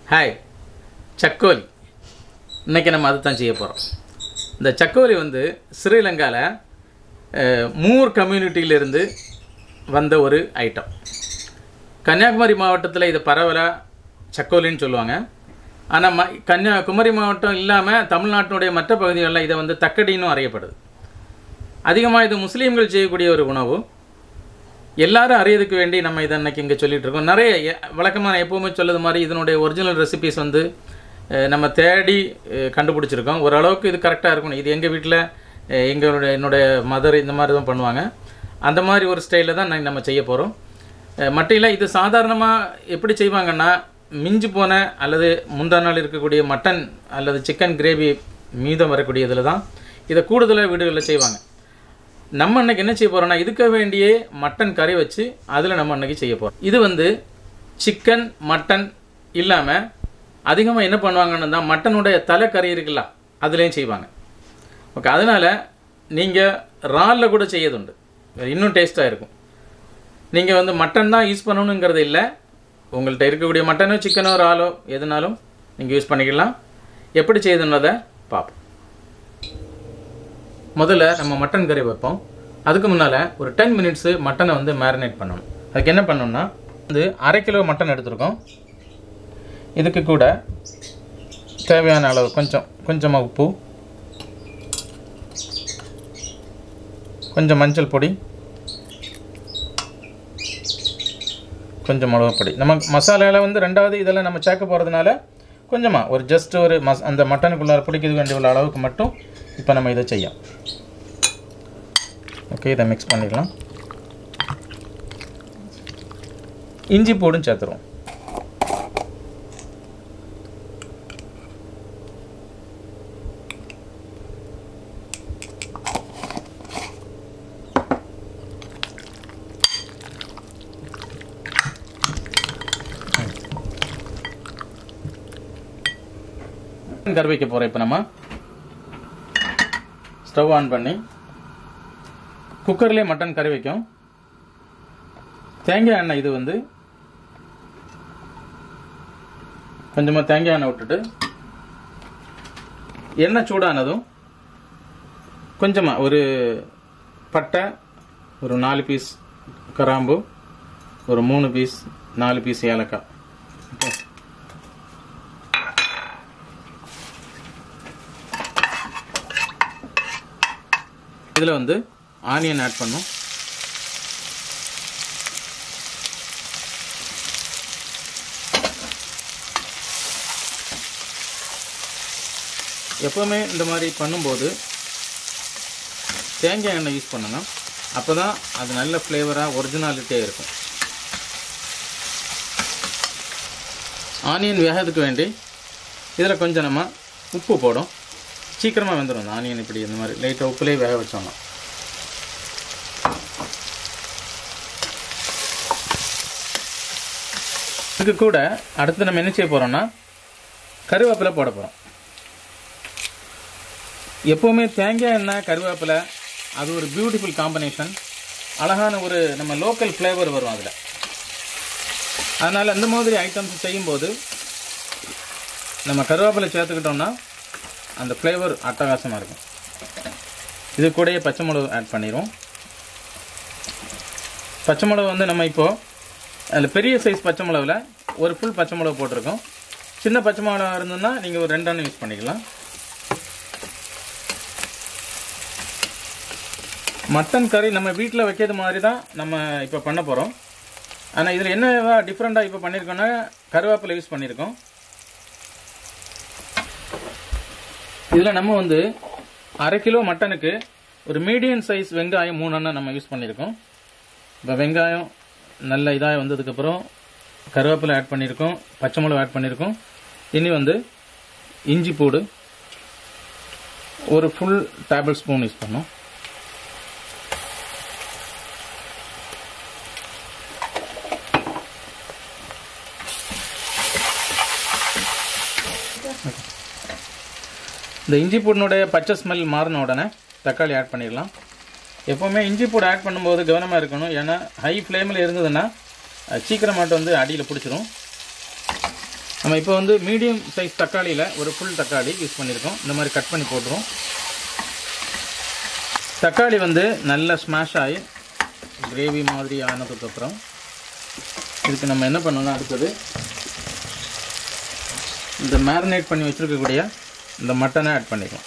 hi சக்கோலி இன்றைக்கி நம்ம அதை தான் செய்ய போகிறோம் இந்த சக்கோலி வந்து ஸ்ரீலங்காவில் மூர் கம்யூனிட்டியிலிருந்து வந்த ஒரு ஐட்டம் கன்னியாகுமரி மாவட்டத்தில் இது பரவலாக சக்கோலின்னு சொல்லுவாங்க ஆனால் ம கன்னியாகுமரி மாவட்டம் இல்லாமல் தமிழ்நாட்டினுடைய மற்ற பகுதிகளில் இதை வந்து தக்கடின்னு அறியப்படுது அதிகமாக இது முஸ்லீம்கள் செய்யக்கூடிய ஒரு உணவு எல்லாரும் அறியதுக்கு வேண்டி நம்ம இதை இன்னைக்கு இங்கே சொல்லிட்டு இருக்கோம் நிறைய எ- வழக்கமான எப்போவுமே சொல்லுது மாதிரி இதனுடைய ஒரிஜினல் ரெசிபிஸ் வந்து அஹ், நம்ம தேடி அஹ், கண்டுபிடிச்சிருக்கோம் ஓரளவுக்கு இது கரெக்டாக இருக்கணும் இது எங்கள் வீட்டில் எங்களுடைய என்னுடைய மதர் இந்த மாதிரி தான் பண்ணுவாங்க அந்த மாதிரி ஒரு ஸ்டைலில் தான் நாங்கள் நம்ம செய்ய போகிறோம் மட்டையில் இது சாதாரணமாக எப்படி செய்வாங்கன்னா மிஞ்சி போன அல்லது முந்தா நாள் இருக்கக்கூடிய மட்டன் அல்லது சிக்கன் கிரேவி மீதம் வரக்கூடியதில் தான் இதை கூடுதலாக வீடுகளில் செய்வாங்க நம்ம அன்னைக்கு என்ன செய்ய போறோம்னா இதுக்கு வேண்டியே மட்டன் கறி வச்சு அதில் நம்ம அன்னைக்கு செய்ய போகிறோம் இது வந்து சிக்கன் மட்டன் இல்லாமல் அதிகமாக என்ன பண்ணுவாங்கன்னு தான் மட்டனுடைய தலை கறி இருக்குல்ல அதுலேயும் செய்வாங்க ஓகே அதனால் நீங்கள் ராலில் கூட செய்யதுண்டு இன்னும் டேஸ்ட்டாக இருக்கும் நீங்கள் வந்து மட்டன் தான் யூஸ் பண்ணணுங்கிறது இல்லை உங்கள்கிட்ட இருக்கக்கூடிய மட்டனோ சிக்கனோ ராலோ எதுனாலும் நீங்கள் யூஸ் பண்ணிக்கலாம் எப்படி செய்யுதுன்றதை பார்ப்போம் முதல்ல நம்ம மட்டன் கறி வைப்போம் அதுக்கு முன்னால் ஒரு டென் மினிட்ஸு மட்டனை வந்து மேரினேட் பண்ணணும் அதுக்கு என்ன பண்ணணும்னா வந்து அரை கிலோ மட்டன் எடுத்திருக்கோம் இதுக்கு கூட தேவையான அளவு கொஞ்சம் கொஞ்சமாக உப்பு கொஞ்சம் மஞ்சள் பொடி கொஞ்சம் மிளகு பொடி நம்ம மசாலாவில் வந்து ரெண்டாவது இதெல்லாம் நம்ம சேர்க்க போகிறதுனால கொஞ்சமாக ஒரு ஜஸ்ட் ஒரு மஸ் அந்த மட்டனுக்குள்ளார பிடிக்கிறது வேண்டிய உள்ள அளவுக்கு மட்டும் இப்போ நம்ம இதை செய்யும் ஓகே இதை மிக்ஸ் பண்ணிடலாம் இஞ்சி பூடும் சேர்த்துருவோம் கறி வைக்க போகிறோம் இப்போ நம்ம ஸ்டவ் ஆன் பண்ணி குக்கர்லேயே மட்டன் கறி வைக்கும் தேங்காய் எண்ணெய் இது வந்து கொஞ்சமாக தேங்காய் எண்ணெய் விட்டுட்டு எண்ணெய் சூடானதும் கொஞ்சமாக ஒரு பட்டை ஒரு நாலு பீஸ் கராம்பு ஒரு மூணு பீஸ் நாலு பீஸ் ஏலக்காய் ஓகே இதில் வந்து ஆனியன் ஆட் பண்ணும் எப்போவுமே இந்த மாதிரி பண்ணும்போது தேங்காய் எண்ணெய் யூஸ் பண்ணுங்க அப்போ தான் அது நல்ல ஃப்ளேவராக ஒரிஜினாலிட்டியாக இருக்கும் ஆனியன் வேகத்துக்கு வேண்டி இதில் கொஞ்சம் நம்ம உப்பு போடும் சீக்கிரமாக வெந்துடும் இந்த ஆனியன் இப்படி இந்த மாதிரி லைட்டாக உப்புலேயே வேக வச்சோம்னா இதுக்கு கூட அடுத்து நம்ம என்ன செய்ய போகிறோம்னா கருவேப்பிலை போட போகிறோம் எப்போவுமே தேங்காய் எண்ணெய் கருவேப்பிலை அது ஒரு பியூட்டிஃபுல் காம்பினேஷன் அழகான ஒரு நம்ம லோக்கல் ஃப்ளேவர் வரும் அதில் அதனால் அந்த மாதிரி ஐட்டம்ஸ் செய்யும்போது நம்ம கருவேப்பிலை சேர்த்துக்கிட்டோம்னா அந்த ஃப்ளேவர் அட்டகாசமாக இருக்கும் இது கூடயே பச்சை மிளகு ஆட் பண்ணிடுவோம் பச்சை மிளகு வந்து நம்ம இப்போது அதில் பெரிய சைஸ் பச்சை மிளகுல ஒரு ஃபுல் பச்சை மிளகு போட்டிருக்கோம் சின்ன பச்சை மிளகா இருந்ததுன்னா நீங்கள் ஒரு ரெண்டெண்ணம் யூஸ் பண்ணிக்கலாம் மட்டன் கறி நம்ம வீட்டில் வைக்கிறது மாதிரி தான் நம்ம இப்போ பண்ண போகிறோம் ஆனால் இதில் என்ன டிஃப்ரெண்ட்டாக இப்போ பண்ணியிருக்கோன்னா கருவேப்பிலை யூஸ் பண்ணியிருக்கோம் இதில் நம்ம வந்து அரை கிலோ மட்டனுக்கு ஒரு மீடியம் சைஸ் வெங்காயம் மூணு எண்ணெய் நம்ம யூஸ் பண்ணியிருக்கோம் இப்போ வெங்காயம் நல்ல இதாக வந்ததுக்கப்புறம் கருவேப்பிலை ஆட் பண்ணியிருக்கோம் பச்சை மிளகு ஆட் பண்ணியிருக்கோம் இனி வந்து இஞ்சி பூடு ஒரு ஃபுல் டேபிள் ஸ்பூன் யூஸ் பண்ணோம் இந்த இஞ்சி பூடினுடைய பச்சை ஸ்மெல் மாறின உடனே தக்காளி ஆட் பண்ணிடலாம் எப்போவுமே இஞ்சி பூடு ஆட் பண்ணும்போது கவனமாக இருக்கணும் ஏன்னா ஹை ஃப்ளேமில் இருந்ததுன்னா அது சீக்கிரமாட்டு வந்து அடியில் பிடிச்சிரும் நம்ம இப்போ வந்து மீடியம் சைஸ் தக்காளியில் ஒரு ஃபுல் தக்காளி யூஸ் பண்ணியிருக்கோம் இந்த மாதிரி கட் பண்ணி போட்டுருவோம் தக்காளி வந்து நல்லா ஸ்மாஷ் ஆகி கிரேவி மாதிரி ஆனதுக்கப்புறம் இதுக்கு நம்ம என்ன பண்ணணும் அடுத்தது இந்த மேரினேட் பண்ணி வச்சுருக்கக்கூடிய இந்த மட்டனை ஆட் பண்ணிக்கலாம்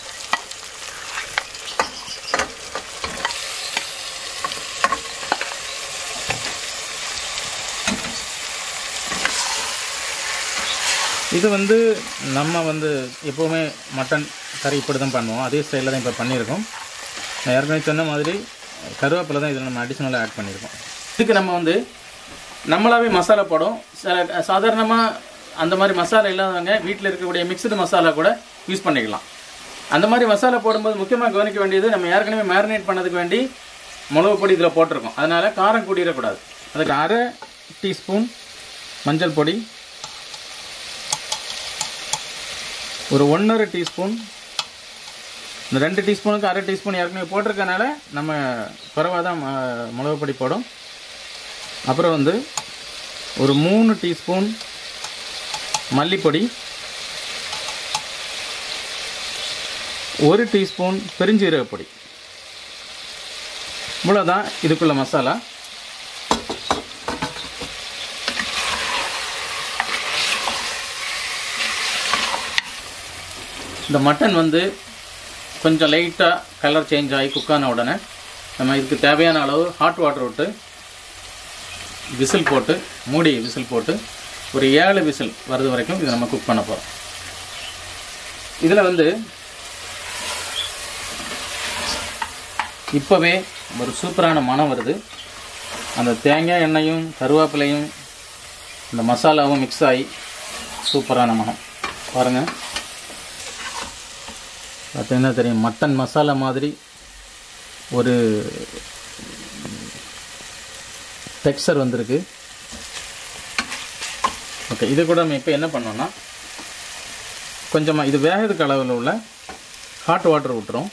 இது வந்து நம்ம வந்து எப்போவுமே மட்டன் கறி இப்படி தான் பண்ணுவோம் அதே ஸ்டைலில் தான் இப்போ பண்ணியிருக்கோம் நான் ஏற்கனவே சொன்ன மாதிரி கருவேப்பிலை தான் இதில் நம்ம அடிஷ்னலாக ஆட் பண்ணியிருக்கோம் இதுக்கு நம்ம வந்து நம்மளாவே மசாலா போடும் சில சாதாரணமாக அந்த மாதிரி மசாலா இல்லாதவங்க வீட்டில் இருக்கக்கூடிய மிக்சடு மசாலா கூட யூஸ் பண்ணிக்கலாம் அந்த மாதிரி மசாலா போடும்போது முக்கியமாக கவனிக்க வேண்டியது நம்ம ஏற்கனவே மேரினேட் பண்ணதுக்கு வேண்டி மிளகு பொடி இதில் போட்டிருக்கோம் அதனால் காரம் கூடிடக்கூடாது அதுக்கு அரை டீஸ்பூன் மஞ்சள் பொடி ஒரு ஒன்றரை டீஸ்பூன் இந்த ரெண்டு டீஸ்பூனுக்கு அரை டீஸ்பூன் ஏற்கனவே போட்டிருக்கனால நம்ம குறைவாக தான் ம- மிளகு பொடி போடும் அப்புறம் வந்து ஒரு மூணு டீஸ்பூன் மல்லிப்பொடி ஒரு டீஸ்பூன் பெருஞ்சீரக பொடி இவ்வளோதான் இதுக்குள்ள மசாலா இந்த மட்டன் வந்து கொஞ்சம் லைட்டாக கலர் சேஞ்ச் ஆகி குக் ஆன உடனே நம்ம இதுக்கு தேவையான அளவு ஹாட் வாட்டர் விட்டு விசில் போட்டு மூடி விசில் போட்டு ஒரு ஏழு விசில் வர்றது வரைக்கும் இதை நம்ம குக் பண்ண போகிறோம் இதில் வந்து இப்போவே ஒரு சூப்பரான மனம் வருது அந்த தேங்காய் எண்ணெயும் கருவேப்பிலையும் இந்த மசாலாவும் மிக்ஸ் ஆகி சூப்பரான மனம் பாருங்கள் பார்த்தீங்கன்னா தெரியும் மட்டன் மசாலா மாதிரி ஒரு டெக்ஸ்சர் வந்திருக்கு ஓகே இது கூட நம்ம இப்போ என்ன பண்ணோம்னா கொஞ்சமாக இது வேகத்துக்கு அளவில் உள்ள ஹாட் வாட்டர் விட்டுரும்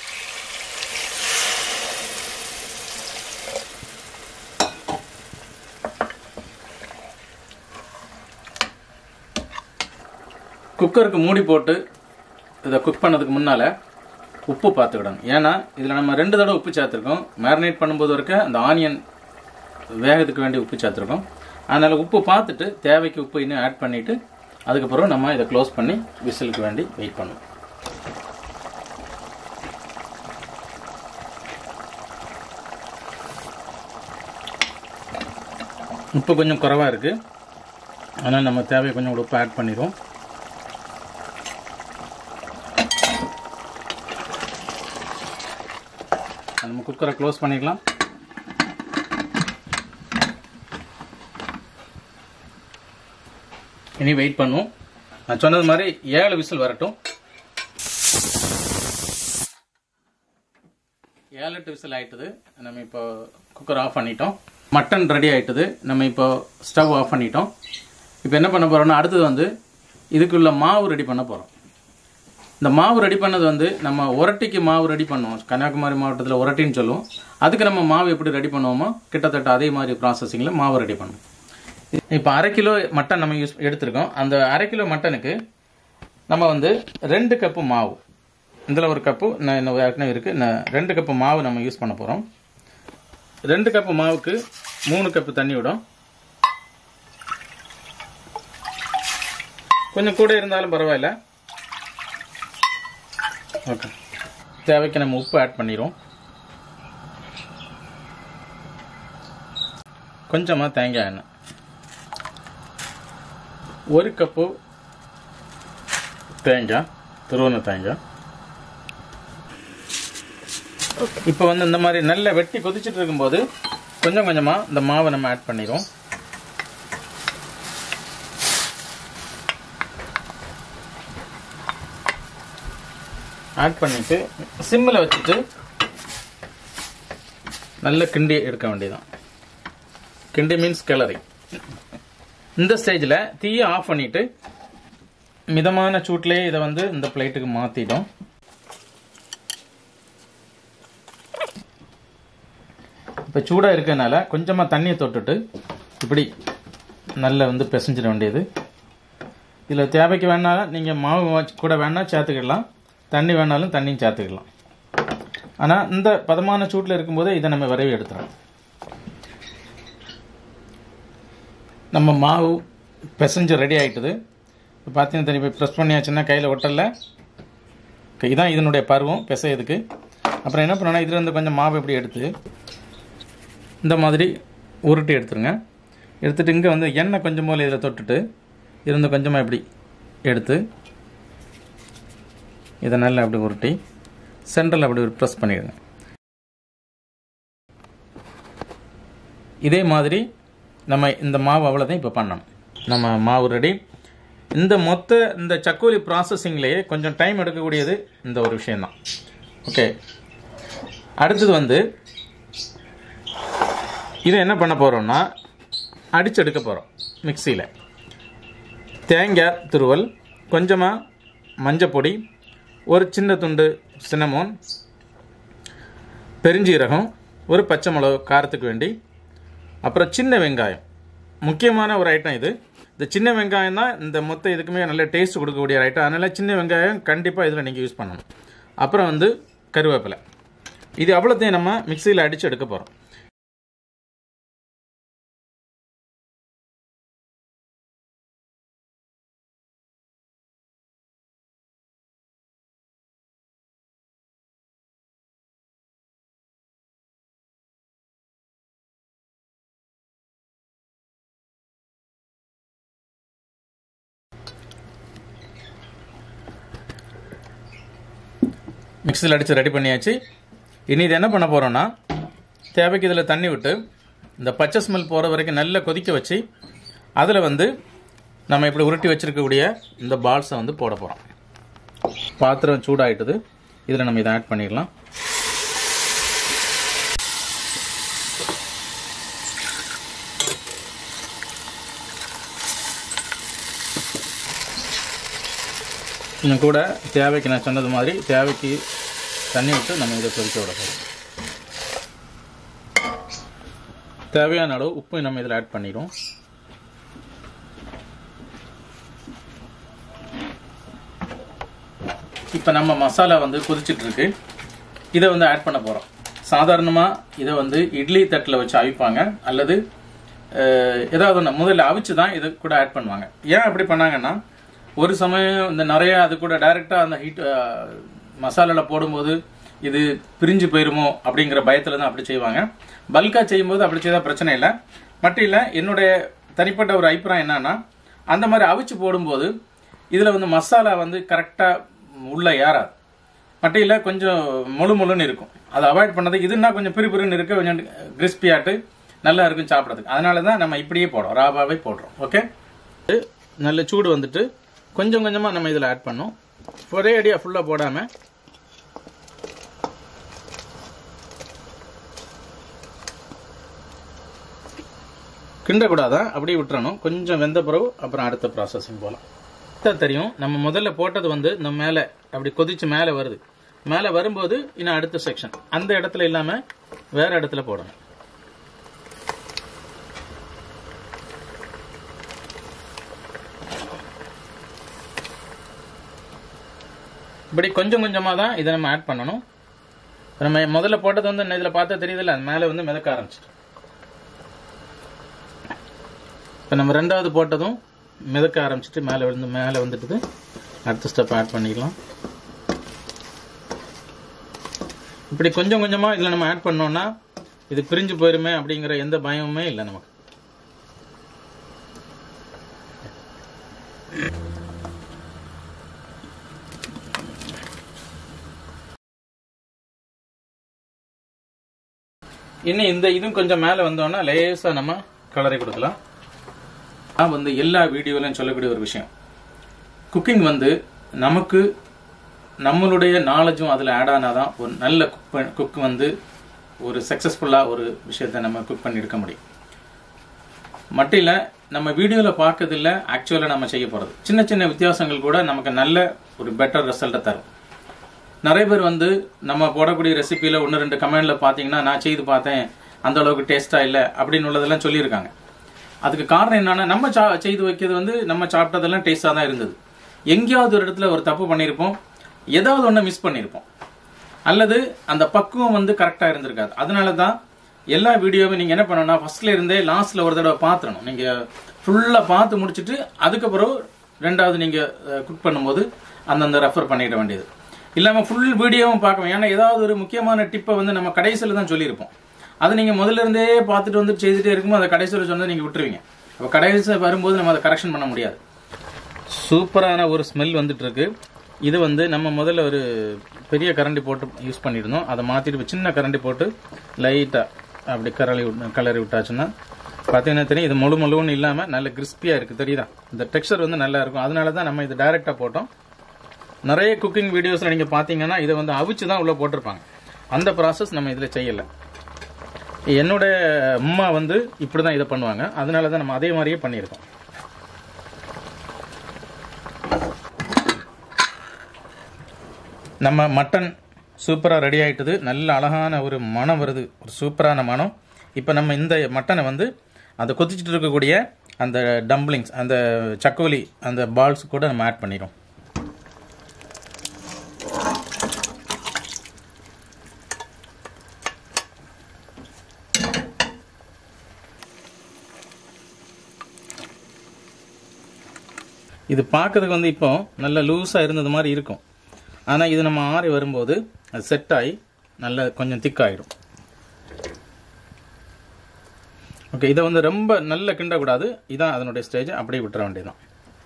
குக்கருக்கு மூடி போட்டு இதை குக் பண்ணதுக்கு முன்னால் உப்பு பார்த்துக்கிடணும் ஏன்னா இதில் நம்ம ரெண்டு தடவை உப்பு சேர்த்துருக்கோம் மேரினேட் பண்ணும்போது இருக்க அந்த ஆனியன் வேகத்துக்கு வேண்டி உப்பு சேர்த்துருக்கோம் அதனால் உப்பு பார்த்துட்டு தேவைக்கு உப்பு இன்னும் ஆட் பண்ணிவிட்டு அதுக்கப்புறம் நம்ம இதை க்ளோஸ் பண்ணி விசிலுக்கு வேண்டி வெயிட் பண்ணுவோம் உப்பு கொஞ்சம் குறைவாக இருக்குது அதனால் நம்ம தேவை கொஞ்சம் கூட உப்பு ஆட் பண்ணிடுவோம் நம்ம குக்கரை க்ளோஸ் பண்ணிக்கலாம் இனி வெயிட் பண்ணுவோம் நான் சொன்னது மாதிரி ஏழு விசில் வரட்டும் ஏழு எட்டு விசில் ஆயிட்டுது நம்ம இப்போ குக்கர் ஆஃப் பண்ணிட்டோம் மட்டன் ரெடி ஆயிட்டுது நம்ம இப்போ ஸ்டவ் ஆஃப் பண்ணிட்டோம் இப்போ என்ன பண்ண போறோம்னா அடுத்தது வந்து இதுக்குள்ள மாவு ரெடி பண்ண போகிறோம் இந்த மாவு ரெடி பண்ணது வந்து நம்ம உரட்டிக்கு மாவு ரெடி பண்ணுவோம் கன்னியாகுமரி மாவட்டத்தில் உரட்டின்னு சொல்லுவோம் அதுக்கு நம்ம மாவு எப்படி ரெடி பண்ணுவோமோ கிட்டத்தட்ட அதே மாதிரி ப்ராசஸிங்கில் மாவு ரெடி பண்ணுவோம் இப்போ அரை கிலோ மட்டன் நம்ம யூஸ் எடுத்திருக்கோம் அந்த அரை கிலோ மட்டனுக்கு நம்ம வந்து ரெண்டு கப்பு மாவு இதில் ஒரு கப்பு நான் இன்னும் ஏற்கனவே இருக்குது நான் ரெண்டு கப்பு மாவு நம்ம யூஸ் பண்ண போகிறோம் ரெண்டு கப்பு மாவுக்கு மூணு கப்பு தண்ணி விடும் கொஞ்சம் கூட இருந்தாலும் பரவாயில்ல ஓகே தேவைக்கு நம்ம உப்பு ஆட் பண்ணிடுவோம் கொஞ்சமாக தேங்காய் எண்ணெய் ஒரு கப்பு தேங்காய் துருவன தேங்காய் இப்போ வந்து இந்த மாதிரி நல்ல வெட்டி கொதிச்சுட்டு இருக்கும்போது கொஞ்சம் கொஞ்சமாக இந்த மாவை நம்ம ஆட் பண்ணிடுவோம் ஆட் பண்ணிட்டு சிம்மில் வச்சுட்டு நல்ல கிண்டி எடுக்க வேண்டியதான் கிண்டி மீன்ஸ் கிளறி இந்த ஸ்டேஜில் தீயை ஆஃப் பண்ணிட்டு மிதமான சூட்லேயே இதை வந்து இந்த பிளேட்டுக்கு மாற்றிட்டோம் இப்போ சூடாக இருக்கனால கொஞ்சமாக தண்ணியை தொட்டுட்டு இப்படி நல்லா வந்து பிசைஞ்சிட வேண்டியது இதில் தேவைக்கு வேணாலும் நீங்கள் மாவு வச்சு கூட வேணால் சேர்த்துக்கிடலாம் தண்ணி வேணாலும் தண்ணியும் சேர்த்துக்கலாம் ஆனால் இந்த பதமான சூட்டில் இருக்கும்போது இதை நம்ம விரைவி எடுத்துறோம் நம்ம மாவு பிசைஞ்சு ரெடி ஆகிட்டுது இப்போ பார்த்தீங்கன்னா தெரியும் இப்போ ப்ரெஸ் பண்ணியாச்சுன்னா கையில் ஒட்டலை இதான் இதனுடைய பருவம் பிசையதுக்கு அப்புறம் என்ன பண்ணணும் இதில் இருந்து கொஞ்சம் மாவு இப்படி எடுத்து இந்த மாதிரி உருட்டி எடுத்துருங்க எடுத்துட்டு இங்கே வந்து எண்ணெய் கொஞ்சம் போல் இதில் தொட்டுட்டு இருந்து கொஞ்சமாக இப்படி எடுத்து இதை நல்லா அப்படி உருட்டி சென்டரில் அப்படி ஒரு ப்ரெஸ் பண்ணிடுங்க இதே மாதிரி நம்ம இந்த மாவு அவ்வளோதான் இப்போ பண்ணணும் நம்ம மாவு ரெடி இந்த மொத்த இந்த சக்கோலி ப்ராசஸிங்லேயே கொஞ்சம் டைம் எடுக்கக்கூடியது இந்த ஒரு விஷயந்தான் ஓகே அடுத்தது வந்து இதை என்ன பண்ண போகிறோம்னா அடிச்செடுக்க போகிறோம் மிக்சியில் தேங்காய் துருவல் கொஞ்சமாக மஞ்சப்பொடி ஒரு சின்ன துண்டு சின்னமோன் பெருஞ்சீரகம் ஒரு பச்சை மிளகு காரத்துக்கு வேண்டி அப்புறம் சின்ன வெங்காயம் முக்கியமான ஒரு ஐட்டம் இது இந்த சின்ன வெங்காயம் தான் இந்த மொத்த இதுக்குமே நல்ல டேஸ்ட் கொடுக்கக்கூடிய ஐட்டம் அதனால் சின்ன வெங்காயம் கண்டிப்பாக இதில் நீங்கள் யூஸ் பண்ணணும் அப்புறம் வந்து கருவேப்பிலை இது அவ்வளோத்தையும் நம்ம மிக்சியில் அடித்து எடுக்க போகிறோம் மிக்சியில் அடித்து ரெடி பண்ணியாச்சு இனி இது என்ன பண்ண போகிறோன்னா தேவைக்கு இதில் தண்ணி விட்டு இந்த பச்சை ஸ்மெல் போகிற வரைக்கும் நல்லா கொதிக்க வச்சு அதில் வந்து நம்ம இப்படி உருட்டி வச்சுருக்கக்கூடிய இந்த பால்ஸை வந்து போட போகிறோம் பாத்திரம் சூடாயிட்டுது இதில் நம்ம இதை ஆட் பண்ணிடலாம் இன்னும் கூட தேவைக்கு நான் சொன்னது மாதிரி தேவைக்கு தண்ணி விட்டு நம்ம இதை கொதிக்க விட போகிறோம் தேவையான அளவு உப்பு நம்ம இதில் ஆட் பண்ணிடுவோம் இப்போ நம்ம மசாலா வந்து கொதிச்சிட்டு இருக்கு இதை வந்து ஆட் பண்ண போகிறோம் சாதாரணமாக இதை வந்து இட்லி தட்டில் வச்சு அவிப்பாங்க அல்லது அஹ், ஏதாவது ஒன்று முதல்ல அவிச்சு தான் இது கூட ஆட் பண்ணுவாங்க ஏன் அப்படி பண்ணாங்கன்னா ஒரு சமயம் இந்த நிறைய அது கூட டைரெக்டாக அந்த ஹீட் மசாலாவில் போடும்போது இது பிரிஞ்சு போயிருமோ அப்படிங்கிற பயத்தில் தான் அப்படி செய்வாங்க பல்காக செய்யும்போது அப்படி செய்தால் பிரச்சனை இல்லை மட்டும் இல்லை என்னுடைய தனிப்பட்ட ஒரு அபிப்பிராயம் என்னன்னா அந்த மாதிரி அவிச்சு போடும்போது இதில் வந்து மசாலா வந்து கரெக்டாக உள்ள ஏறாது மட்டும் இல்லை கொஞ்சம் முழு முழுன்னு இருக்கும் அதை அவாய்ட் பண்ணது இதுன்னா கொஞ்சம் பிறு பிறுன்னு இருக்க கொஞ்சம் கிறிஸ்பியாட்டு நல்லா இருக்கும் சாப்பிட்றதுக்கு அதனால தான் நம்ம இப்படியே போடுறோம் ராபாவே போடுறோம் ஓகே நல்ல சூடு வந்துட்டு கொஞ்சம் கொஞ்சமாக நம்ம இதில் ஆட் பண்ணோம் ஒரே அடியாக ஃபுல்லாக போடாமல் கிண்டக்கூடாதான் அப்படியே விட்டுறணும் கொஞ்சம் வெந்த பிறகு அப்புறம் அடுத்த ப்ராசஸிங் போகலாம் தான் தெரியும் நம்ம முதல்ல போட்டது வந்து இந்த மேலே அப்படி கொதிச்சு மேலே வருது மேலே வரும்போது இன்னும் அடுத்த செக்ஷன் அந்த இடத்துல இல்லாமல் வேற இடத்துல போடணும் இப்படி கொஞ்சம் கொஞ்சமாக தான் இதை நம்ம ஆட் பண்ணணும் நம்ம முதல்ல போட்டது வந்து இதில் பார்த்தா தெரியுதுல்ல அது மேலே வந்து மிதக்க ஆரம்பிச்சிட்டு இப்போ நம்ம ரெண்டாவது போட்டதும் மிதக்க ஆரம்பிச்சிட்டு மேலே விழுந்து மேலே வந்துட்டுது அடுத்த ஸ்டெப் ஆட் பண்ணிக்கலாம் இப்படி கொஞ்சம் கொஞ்சமாக இதில் நம்ம ஆட் பண்ணோம்னா இது பிரிஞ்சு போயிருமே அப்படிங்கிற எந்த பயமுமே இல்லை நமக்கு இன்னும் இந்த இதுவும் கொஞ்சம் மேலே வந்தோன்னா லேசாக நம்ம கலரை கொடுக்கலாம் நான் வந்து எல்லா வீடியோலையும் சொல்லக்கூடிய ஒரு விஷயம் குக்கிங் வந்து நமக்கு நம்மளுடைய நாலேஜும் அதில் ஆட் ஆனால் தான் ஒரு நல்ல குக் குக் வந்து ஒரு சக்ஸஸ்ஃபுல்லாக ஒரு விஷயத்தை நம்ம குக் பண்ணி எடுக்க முடியும் மட்டும் இல்லை நம்ம வீடியோவில் பார்க்கறதில்ல ஆக்சுவலாக நம்ம செய்ய போகிறது சின்ன சின்ன வித்தியாசங்கள் கூட நமக்கு நல்ல ஒரு பெட்டர் ரிசல்ட்டை தரும் நிறைய பேர் வந்து நம்ம போடக்கூடிய ரெசிபியில் ஒன்று ரெண்டு கமெண்டில் பார்த்தீங்கன்னா நான் செய்து பார்த்தேன் அந்த அளவுக்கு டேஸ்ட்டாக இல்லை அப்படின்னு உள்ளதெல்லாம் சொல்லியிருக்காங்க அதுக்கு காரணம் என்னன்னா நம்ம சா- செய்து வைக்கிறது வந்து நம்ம சாப்பிட்டதெல்லாம் டேஸ்டாக தான் இருந்தது எங்கேயாவது ஒரு இடத்துல ஒரு தப்பு பண்ணியிருப்போம் ஏதாவது ஒன்று மிஸ் பண்ணியிருப்போம் அல்லது அந்த பக்குவம் வந்து கரெக்டாக இருந்திருக்காது அதனால தான் எல்லா வீடியோவும் நீங்கள் என்ன பண்ணணும்னா ஃபர்ஸ்ட்ல இருந்தே லாஸ்ட்ல ஒரு தடவை பார்த்துடணும் நீங்கள் ஃபுல்லாக பார்த்து முடிச்சுட்டு அதுக்கப்புறம் ரெண்டாவது நீங்கள் குக் பண்ணும்போது அந்தந்த ரெஃபர் பண்ணிட வேண்டியது இல்லாமல் ஃபுல் வீடியோவும் பார்க்கணும் ஏன்னா ஏதாவது ஒரு முக்கியமான டிப்பை வந்து நம்ம கடைசியில் தான் சொல்லியிருப்போம் அதை நீங்கள் முதல்ல இருந்தே பார்த்துட்டு வந்து செய்துட்டே இருக்கும்போது அதை கடைசியில் சொன்னதை நீங்கள் விட்டுருவீங்க அப்போ கடைசியில் வரும்போது நம்ம அதை கரெக்ஷன் பண்ண முடியாது சூப்பரான ஒரு ஸ்மெல் வந்துட்டு இருக்கு இது வந்து நம்ம முதல்ல ஒரு பெரிய கரண்டி போட்டு யூஸ் பண்ணியிருந்தோம் அதை மாற்றிட்டு சின்ன கரண்டி போட்டு லைட்டாக அப்படி கரளி விட்- கிளறி விட்டாச்சுன்னா பார்த்தீங்கன்னா தெரியும் இது முழு முழுன்னு இல்லாமல் நல்ல கிறிஸ்பியாக இருக்குது தெரியுதா இந்த டெக்ஸ்சர் வந்து நல்லா இருக்கும் அதனால தான் நம்ம இது டைரெக்டாக போட்டோம் நிறைய குக்கிங் வீடியோஸில் நீங்கள் பார்த்தீங்கன்னா இதை வந்து அவிச்சு தான் உள்ளே போட்டிருப்பாங்க அந்த ப்ராசஸ் நம்ம இதில் செய்யலை என்னோட அம்மா வந்து இப்படி தான் இதை பண்ணுவாங்க அதனால தான் நம்ம அதே மாதிரியே பண்ணியிருக்கோம் நம்ம மட்டன் சூப்பராக ரெடி ஆயிட்டது நல்ல அழகான ஒரு மனம் வருது ஒரு சூப்பரான மனம் இப்போ நம்ம இந்த மட்டனை வந்து அந்த கொதிச்சுட்டு இருக்கக்கூடிய அந்த டம்ப்ளிங்ஸ் அந்த சக்கோலி அந்த பால்ஸ் கூட நம்ம ஆட் பண்ணிடும் இது பார்க்கறதுக்கு வந்து இப்போ நல்ல லூஸாக இருந்தது மாதிரி இருக்கும் ஆனால் இது நம்ம ஆறி வரும்போது அது செட் ஆகி நல்ல கொஞ்சம் திக்காயிடும் ஓகே இதை வந்து ரொம்ப நல்ல கிண்டக்கூடாது இதான் அதனுடைய ஸ்டேஜ் அப்படியே விட்டுற வேண்டியதுதான்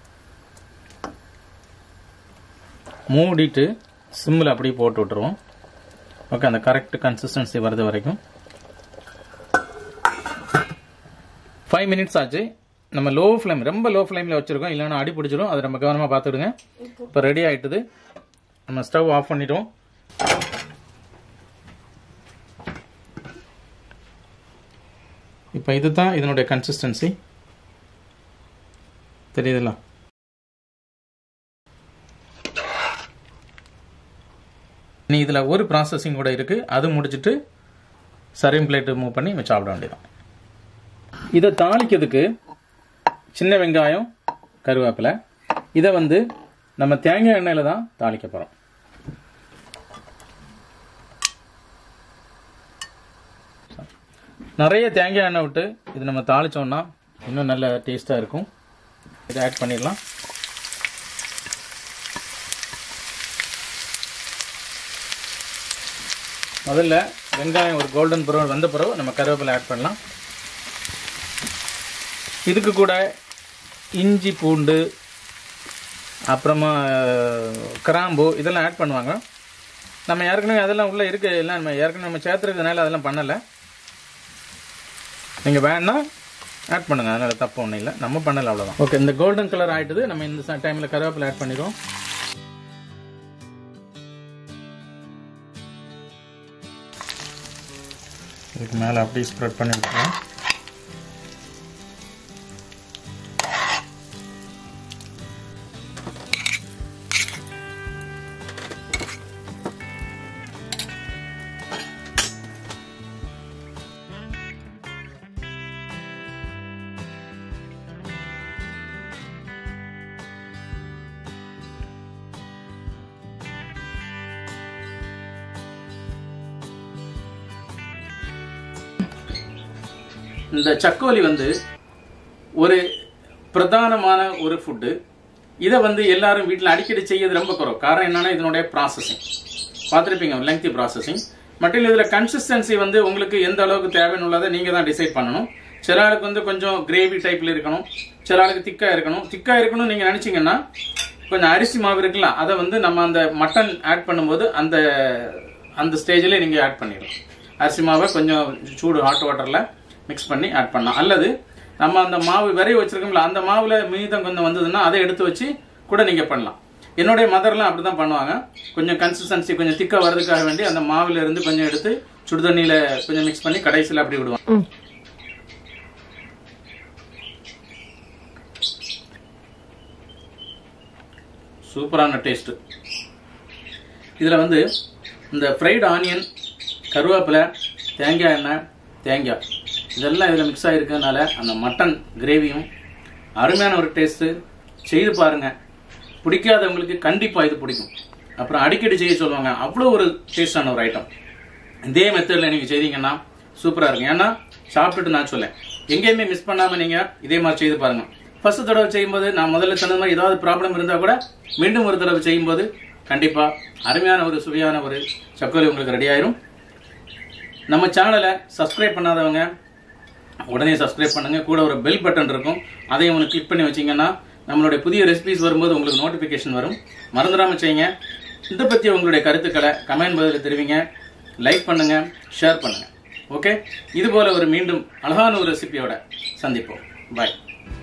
மூடிட்டு சிம்மில் அப்படியே போட்டு விட்டுருவோம் ஓகே அந்த கரெக்ட் கன்சிஸ்டன்சி வர்றது வரைக்கும் ஃபைவ் மினிட்ஸ் ஆச்சு நம்ம லோ ஃப்ளேம் ரொம்ப லோ ஃப்ளேமில் வச்சுருக்கோம் இல்லைன்னா அடி பிடிச்சிடும் அதை நம்ம கவனமாக பார்த்துடுங்க இப்போ ரெடி ஆயிட்டுது நம்ம ஸ்டவ் ஆஃப் பண்ணிட்டோம் இப்போ இதுதான் இதனுடைய கன்சிஸ்டன்சி தெரியுதுல்ல நீ இதில் ஒரு ப்ராசஸிங் கூட இருக்குது அது முடிச்சிட்டு சர்விங் பிளேட்டு மூவ் பண்ணி நம்ம சாப்பிட வேண்டியதான் இதை தாளிக்கிறதுக்கு சின்ன வெங்காயம் கருவேப்பிலை இதை வந்து நம்ம தேங்காய் எண்ணெயில் தான் தாளிக்க போகிறோம் நிறைய தேங்காய் எண்ணெய் விட்டு இது நம்ம தாளிச்சோம்னா இன்னும் நல்ல டேஸ்ட்டாக இருக்கும் இதை ஆட் பண்ணிடலாம் முதல்ல வெங்காயம் ஒரு கோல்டன் ப்ரௌன் வந்த பிறகு நம்ம கருவேப்பிலை ஆட் பண்ணலாம் இதுக்கு கூட இஞ்சி பூண்டு அப்புறமா அஹ், கிராம்பு இதெல்லாம் ஆட் பண்ணுவாங்க நம்ம ஏற்கனவே அதெல்லாம் உள்ளே இருக்கு எல்லாம் நம்ம ஏற்கனவே நம்ம சேர்த்துருக்கிறதுனால அதெல்லாம் பண்ணலை நீங்கள் வேணா ஆட் பண்ணுங்க அதனால தப்பு ஒன்றும் இல்லை நம்ம பண்ணல அவ்வளோதான் ஓகே இந்த கோல்டன் கலர் ஆயிட்டுது நம்ம இந்த டைமில் கருவேப்பிலை ஆட் பண்ணிடுவோம் இதுக்கு மேலே அப்படியே ஸ்ப்ரெட் பண்ணி விட்டுருவோம் இந்த சக்கோலி வந்து ஒரு பிரதானமான ஒரு ஃபுட்டு இதை வந்து எல்லாரும் வீட்டில் அடிக்கடி செய்யறது ரொம்ப குறைவு காரணம் என்னன்னா இதனுடைய ப்ராசஸிங் பார்த்துருப்பீங்க லெங்தி ப்ராசஸிங் மட்டும் இதில் கன்சிஸ்டன்சி வந்து உங்களுக்கு எந்த அளவுக்கு தேவைன்னு உள்ளதை நீங்கள் தான் டிசைட் பண்ணணும் சில ஆளுக்கு வந்து கொஞ்சம் கிரேவி டைப்பில் இருக்கணும் சில ஆளுக்கு திக்காக இருக்கணும் திக்காக இருக்கணும்னு நீங்கள் நினச்சிங்கன்னா கொஞ்சம் அரிசி மாவு இருக்குல்ல அதை வந்து நம்ம அந்த மட்டன் ஆட் பண்ணும்போது அந்த அந்த ஸ்டேஜில் நீங்கள் ஆட் பண்ணிடலாம் அரிசி மாவை கொஞ்சம் சூடு ஹாட் வாட்டரில் மிக்ஸ் பண்ணி ஆட் பண்ணலாம் அல்லது நம்ம அந்த மாவு விரைவு வச்சிருக்கோம்ல அந்த மாவுல மீதம் கொஞ்சம் வந்ததுன்னா அதை எடுத்து வச்சு கூட நீங்கள் பண்ணலாம் என்னுடைய மதர்லாம் அப்படி தான் பண்ணுவாங்க கொஞ்சம் கன்சிஸ்டன்சி கொஞ்சம் திக்காக வர்றதுக்காக வேண்டி அந்த மாவுல இருந்து கொஞ்சம் எடுத்து சுடுதண்ணியில் கொஞ்சம் மிக்ஸ் பண்ணி கடைசியில் அப்படி விடுவாங்க சூப்பரான டேஸ்ட் இதில் வந்து இந்த ஃப்ரைடு ஆனியன் கருவேப்பிலை தேங்காய் எண்ணெய் தேங்காய் இதெல்லாம் இதில் மிக்ஸ் ஆகிருக்கிறதுனால அந்த மட்டன் கிரேவியும் அருமையான ஒரு டேஸ்ட்டு செய்து பாருங்க பிடிக்காதவங்களுக்கு கண்டிப்பாக இது பிடிக்கும் அப்புறம் அடிக்கடி செய்ய சொல்லுவாங்க அவ்வளோ ஒரு டேஸ்டான ஒரு ஐட்டம் இதே மெத்தடில் நீங்கள் செய்தீங்கன்னா சூப்பராக இருக்கும் ஏன்னா சாப்பிட்டுட்டு நான் சொல்லேன் எங்கேயுமே மிஸ் பண்ணாமல் நீங்கள் இதே மாதிரி செய்து பாருங்கள் ஃபர்ஸ்ட் தடவை செய்யும்போது நான் முதல்ல சொன்ன மாதிரி ஏதாவது ப்ராப்ளம் இருந்தால் கூட மீண்டும் ஒரு தடவை செய்யும்போது கண்டிப்பாக அருமையான ஒரு சுவையான ஒரு சக்கோலி உங்களுக்கு ரெடி ஆயிரும் நம்ம சேனலை சப்ஸ்கிரைப் பண்ணாதவங்க உடனே சப்ஸ்கிரைப் பண்ணுங்க கூட ஒரு பெல் பட்டன் இருக்கும் அதையும் ஒன்று கிளிக் பண்ணி வச்சீங்கன்னா நம்மளுடைய புதிய ரெசிபிஸ் வரும்போது உங்களுக்கு நோட்டிஃபிகேஷன் வரும் மறந்துடாம செய்யுங்க இதை பற்றி உங்களுடைய கருத்துக்களை கமெண்ட் பதில் தெரிவிங்க லைக் பண்ணுங்க ஷேர் பண்ணுங்க ஓகே இது போல ஒரு மீண்டும் அழகான ஒரு ரெசிபியோட சந்திப்போம் பாய்